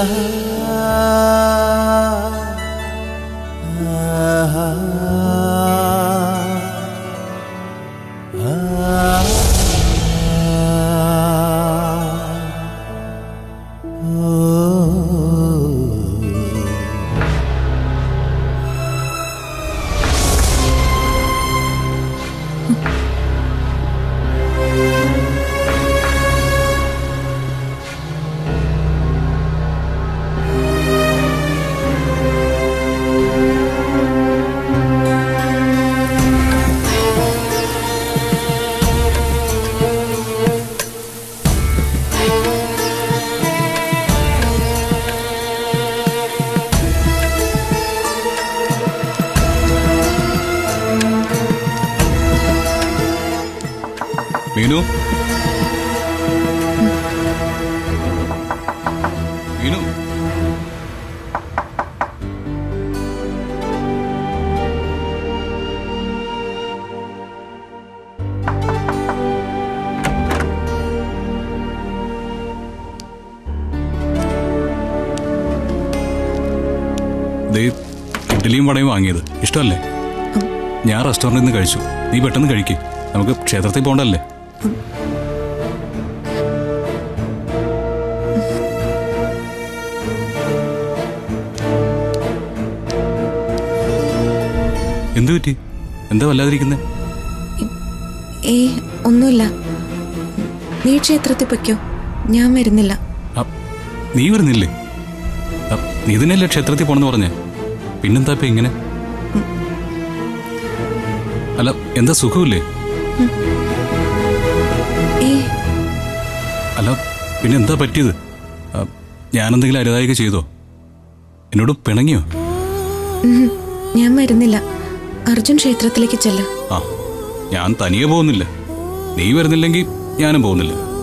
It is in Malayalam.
മീനു മീനു ദേ ഇഡ്ഡലിയും വടയും വാങ്ങിയത് ഇഷ്ടമല്ലേ ഞാൻ റെസ്റ്റോറൻറ്റിൽ നിന്ന് കഴിച്ചു നീ പെട്ടെന്ന് കഴിക്കേ നമുക്ക് ക്ഷേത്രത്തിൽ പോകണ്ടല്ലേ എന്തു പറ്റി എന്താ വല്ലാതിരിക്കുന്നേ ഏ ഒന്നുമില്ല നീ ക്ഷേത്രത്തിൽ പൊയ്ക്കോ ഞാൻ വരുന്നില്ല ആ, നീ വരുന്നില്ലേ ആ, നീ തന്നെയല്ലേ ക്ഷേത്രത്തിൽ പോണെന്ന് പറഞ്ഞേ പിന്നെന്താ ഇപ്പൊ ഇങ്ങനെ അല്ല എന്താ സുഖമില്ലേ ഏ അല്ല പിന്നെ എന്താ പറ്റിയത് ആ, ഞാനെന്തെങ്കിലും അരുതായിക ചെയ്തോ എന്നോട് പിണങ്ങിയോ ഉം, ഞാൻ വരുന്നില്ല അർജുൻ ക്ഷേത്രത്തിലേക്ക് ചെല്ല ആ ഞാൻ തനിയെ പോകുന്നില്ല നീ വരുന്നില്ലെങ്കിൽ ഞാനും പോകുന്നില്ല